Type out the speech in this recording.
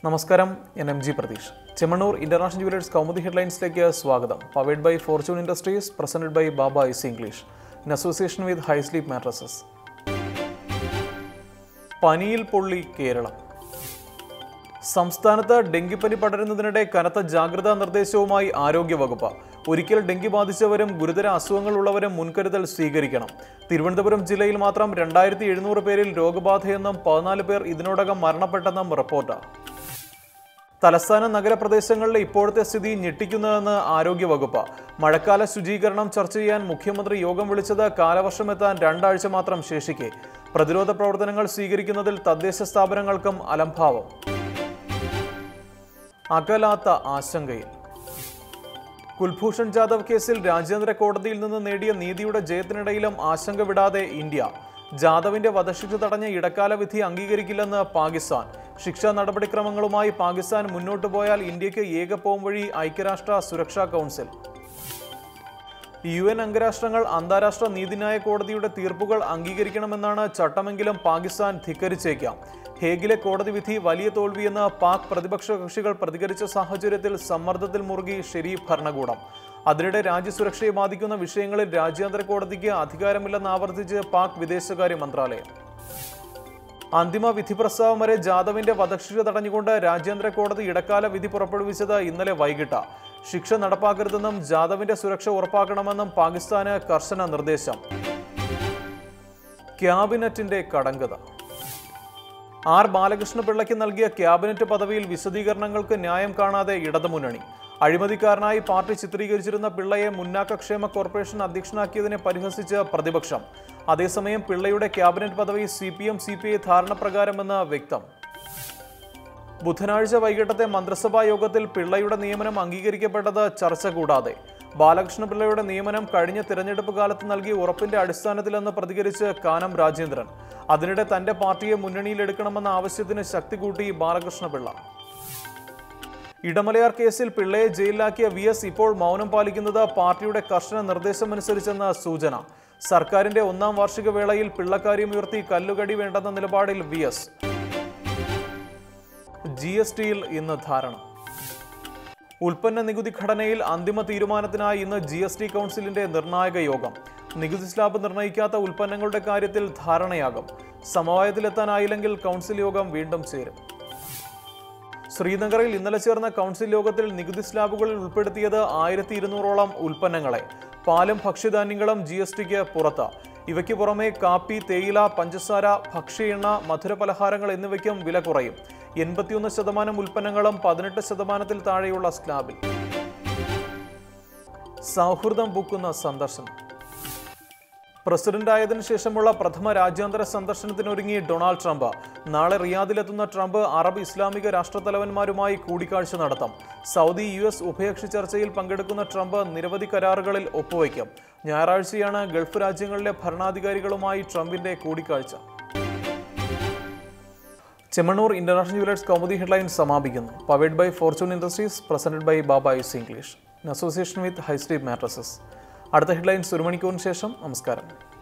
നമസ്കാരം ഞാൻ M G Pratheesh Chemmanur international jewellers Kaumudi ഹെഡ്ലൈൻസിലേക്ക് സ്വാഗതം powered by fortune industries presented by Baba ice English in association with high sleep mattresses പനിയിൽ പൊള്ളി കേരളം സംസ്ഥാനത്ത് ഡെങ്കിപ്പനി പടരുന്നതിനിടെ കനത്ത ജാഗ്രതാ നിർദ്ദേശവുമായി ആരോഗ്യവകുപ്പ് ഒരിക്കൽ ഡെങ്കി ബാധിച്ചവരും ഗുരുതര അസുഖങ്ങളുള്ളവരും മുൻകരുതൽ സ്വീകരിക്കണം തിരുവനന്തപുരം ജില്ലയിൽ മാത്രം രണ്ടായിരത്തി എഴുന്നൂറ് പേരിൽ രോഗബാധയെന്നും പതിനാല് പേർ ഇതിനോടകം മരണപ്പെട്ടെന്നും റിപ്പോർട്ട് തലസ്ഥാന നഗരപ്രദേശങ്ങളിലെ ഇപ്പോഴത്തെ സ്ഥിതി ഞെട്ടിക്കുന്നതെന്ന് ആരോഗ്യവകുപ്പ് മഴക്കാല ശുചീകരണം ചർച്ച ചെയ്യാൻ മുഖ്യമന്ത്രി യോഗം വിളിച്ചത് കാലവർഷം എത്താൻ രണ്ടാഴ്ച മാത്രം ശേഷിക്കെ പ്രതിരോധ പ്രവർത്തനങ്ങൾ സ്വീകരിക്കുന്നതിൽ തദ്ദേശ സ്ഥാപനങ്ങൾക്കും അലംഭാവം അകലാത്ത ആശങ്കയിൽ കുൽഭൂഷൺ ജാദവ് കേസിൽ രാജ്യാന്തര കോടതിയിൽ നിന്ന് നേടിയ നീതിയുടെ ജയത്തിനിടയിലും ആശങ്ക വിടാതെ ഇന്ത്യ ജാദവിന്റെ വധശിക്ഷ തടഞ്ഞ ഇടക്കാല വിധി അംഗീകരിക്കില്ലെന്ന് പാകിസ്ഥാൻ ശിക്ഷാ നടപടിക്രമങ്ങളുമായി പാകിസ്ഥാൻ മുന്നോട്ടു പോയാൽ ഇന്ത്യക്ക് ഏകപോം വഴി ഐക്യരാഷ്ട്ര സുരക്ഷാ കൗൺസിൽ യു എൻ അംഗരാഷ്ട്രങ്ങൾ അന്താരാഷ്ട്ര നീതിന്യായ കോടതിയുടെ തീർപ്പുകൾ അംഗീകരിക്കണമെന്നാണ് ചട്ടമെങ്കിലും പാകിസ്ഥാൻ ധിക്കരിച്ചേക്കാം ഹേഗിലെ കോടതി വിധി വലിയ തോൽവിയെന്ന് പാക് പ്രതിപക്ഷ കക്ഷികൾ പ്രതികരിച്ച സാഹചര്യത്തിൽ സമ്മർദ്ദത്തിൽ മുറുകി ഷെരീഫ് ഭരണകൂടം അതിനിടെ രാജ്യസുരക്ഷയെ ബാധിക്കുന്ന വിഷയങ്ങളിൽ രാജ്യാന്തര കോടതിക്ക് അധികാരമില്ലെന്ന് ആവർത്തിച്ച് പാക് വിദേശകാര്യ മന്ത്രാലയം അന്തിമ വിധി പ്രസ്താവം വരെ ജാദവിന്റെ വധശിക്ഷ തടഞ്ഞുകൊണ്ട് രാജ്യാന്തര കോടതി ഇടക്കാല വിധി പുറപ്പെടുവിച്ചത് ഇന്നലെ വൈകിട്ട് ശിക്ഷ നടപ്പാക്കരുതെന്നും ജാദവിന്റെ സുരക്ഷ ഉറപ്പാക്കണമെന്നും പാകിസ്ഥാന് കർശന നിർദ്ദേശം ക്യാബിനറ്റിന്റെ കടങ്കഥ ആർ ബാലകൃഷ്ണപിള്ളയ്ക്ക് നൽകിയ ക്യാബിനറ്റ് പദവിയിൽ വിശദീകരണങ്ങൾക്ക് ന്യായം കാണാതെ ഇടതുമുന്നണി അഴിമതിക്കാരനായി പാർട്ടി ചിത്രീകരിച്ചിരുന്ന പിള്ളയെ മുന്നാക്കക്ഷേമ കോർപ്പറേഷൻ അധ്യക്ഷനാക്കിയതിനെ പരിഹസിച്ച് പ്രതിപക്ഷം അതേസമയം പിള്ളയുടെ ക്യാബിനറ്റ് പദവി C P M C P I ധാരണപ്രകാരമെന്ന് വ്യക്തം ബുധനാഴ്ച വൈകിട്ടത്തെ മന്ത്രിസഭാ യോഗത്തിൽ പിള്ളയുടെ നിയമനം അംഗീകരിക്കപ്പെട്ടത് ചർച്ച കൂടാതെ ബാലകൃഷ്ണ പിള്ളയുടെ നിയമനം കഴിഞ്ഞ തിരഞ്ഞെടുപ്പ് കാലത്ത് നൽകിയ ഉറപ്പിന്റെ അടിസ്ഥാനത്തിലെന്ന് പ്രതികരിച്ച് കാനം രാജേന്ദ്രൻ അതിനിടെ തന്റെ പാർട്ടിയെ മുന്നണിയിലെടുക്കണമെന്ന ആവശ്യത്തിന് ശക്തി കൂട്ടി ബാലകൃഷ്ണ പിള്ള ഇടമലയാർ കേസിൽ പിള്ളയെ ജയിലിലാക്കിയ വി എസ് ഇപ്പോൾ മൗനം പാലിക്കുന്നത് പാർട്ടിയുടെ കർശന നിർദ്ദേശമനുസരിച്ചെന്ന സൂചന സർക്കാരിന്റെ ഒന്നാം വാർഷിക വേളയിൽ പിള്ളക്കാര്യം ഉയർത്തി കല്ലുകടി വേണ്ടെന്ന നിലപാടിൽ വി എസ് ജി എസ് ടിയിൽ ഇന്ന് ധാരണ ഉൽപ്പന്ന നികുതി ഘടനയിൽ അന്തിമ തീരുമാനത്തിനായി ഇന്ന് ജി എസ് ടി കൗൺസിലിന്റെ നിർണായക യോഗം നികുതി സ്ലാബ് നിർണ്ണയിക്കാത്ത ഉൽപ്പന്നങ്ങളുടെ കാര്യത്തിൽ ധാരണയാകും സമവായത്തിലെത്താനായില്ലെങ്കിൽ കൗൺസിൽ യോഗം വീണ്ടും ചേരും ശ്രീനഗറിൽ ഇന്നലെ ചേർന്ന കൗൺസിൽ യോഗത്തിൽ നികുതി സ്ലാബുകളിൽ ഉൾപ്പെടുത്തിയത് ആയിരത്തി ഇരുന്നൂറോളം ഉൽപ്പന്നങ്ങളെ പാലും ഭക്ഷ്യധാന്യങ്ങളും ജി എസ് ടിക്ക് പുറത്ത് ഇവയ്ക്ക് പുറമെ കാപ്പി തേയില പഞ്ചസാര ഭക്ഷ്യ എണ്ണ മധുരപലഹാരങ്ങൾ എന്നിവയ്ക്കും വില കുറയും എൺപത്തിയൊന്ന് ശതമാനം ഉൽപ്പന്നങ്ങളും പതിനെട്ട് ശതമാനത്തിൽ താഴെയുള്ള സ്ലാബിൽ സൗഹൃദം പൂക്കുന്ന സന്ദർശനം പ്രസിഡന്റായതിനു ശേഷമുള്ള പ്രഥമ രാജ്യാന്തര സന്ദർശനത്തിനൊരുങ്ങി ഡൊണാൾഡ് ട്രംപ് നാളെ റിയാദിലെത്തുന്ന ട്രംപ് അറബ് ഇസ്ലാമിക രാഷ്ട്രത്തലവന്മാരുമായി കൂടിക്കാഴ്ച നടത്തും സൗദി യു എസ് ഉഭയകക്ഷി ചർച്ചയിൽ പങ്കെടുക്കുന്ന ട്രംപ് നിരവധി കരാറുകളിൽ ഒപ്പുവയ്ക്കും ഞായറാഴ്ചയാണ് ഗൾഫ് രാജ്യങ്ങളിലെ ഭരണാധികാരികളുമായി ട്രംപിന്റെ കൂടിക്കാഴ്ച Chemmanur international jewellers Kaumudi headline സമാപിക്കുന്നു powered by fortune industries presented by Baba ice English in association with high street mattresses അടുത്ത ഹെഡ്ലൈൻസ് ഒരു മണിക്കൂറിന് ശേഷം നമസ്കാരം